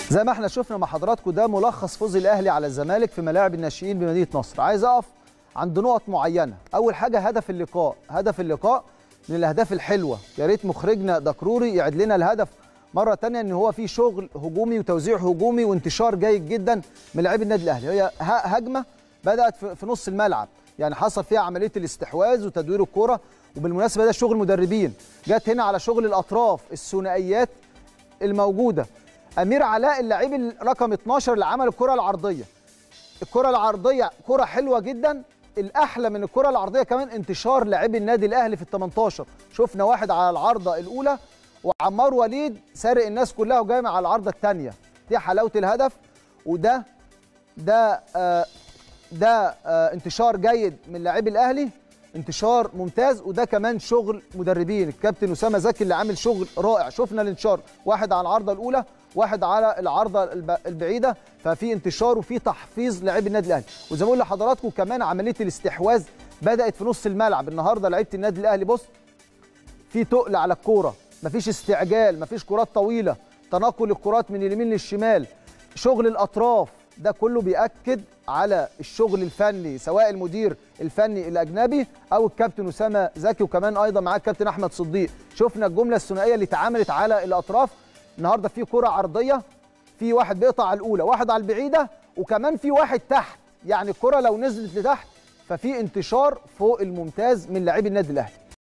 زي ما احنا شفنا مع حضراتكم ده ملخص فوز الاهلي على الزمالك في ملاعب الناشئين بمدينه نصر عايز اقف عند نقط معينه اول حاجه هدف اللقاء هدف اللقاء من الاهداف الحلوه يا ريت مخرجنا دكروري يعد لنا الهدف مره ثانيه ان هو في شغل هجومي وتوزيع هجومي وانتشار جيد جدا من لاعبي النادي الاهلي هي هجمه بدات في نص الملعب يعني حصل فيها عمليه الاستحواذ وتدوير الكره وبالمناسبه ده شغل مدربين جت هنا على شغل الاطراف الثنائيات الموجوده امير علاء اللعيب رقم 12 اللي عمل الكره العرضيه الكره العرضيه كره حلوه جدا الاحلى من الكره العرضيه كمان انتشار لاعبي النادي الاهلي في ال 18 شفنا واحد على العارضه الاولى وعمار وليد سارق الناس كلها وجاي على العارضه الثانيه دي حلاوه الهدف وده ده آه ده آه انتشار جيد من لاعبي الاهلي انتشار ممتاز وده كمان شغل مدربين الكابتن اسامه زكي اللي عامل شغل رائع شفنا الانتشار واحد على العارضه الاولى واحد على العارضه البعيده ففي انتشار وفي تحفيظ لاعبي النادي الاهلي وزي ما بقول لحضراتكم كمان عمليه الاستحواذ بدات في نص الملعب النهارده لعيبه النادي الاهلي بص في تقل على الكوره مفيش استعجال مفيش كرات طويله تنقل الكرات من اليمين للشمال شغل الاطراف ده كله بيأكد على الشغل الفني سواء المدير الفني الاجنبي او الكابتن اسامه زكي وكمان ايضا معاه الكابتن احمد صديق شفنا الجمله الثنائيه اللي اتعملت على الاطراف النهارده في كره عرضيه في واحد بيقطع على الاولى واحد على البعيده وكمان في واحد تحت يعني الكره لو نزلت لتحت ففي انتشار فوق الممتاز من لاعبي النادي الاهلي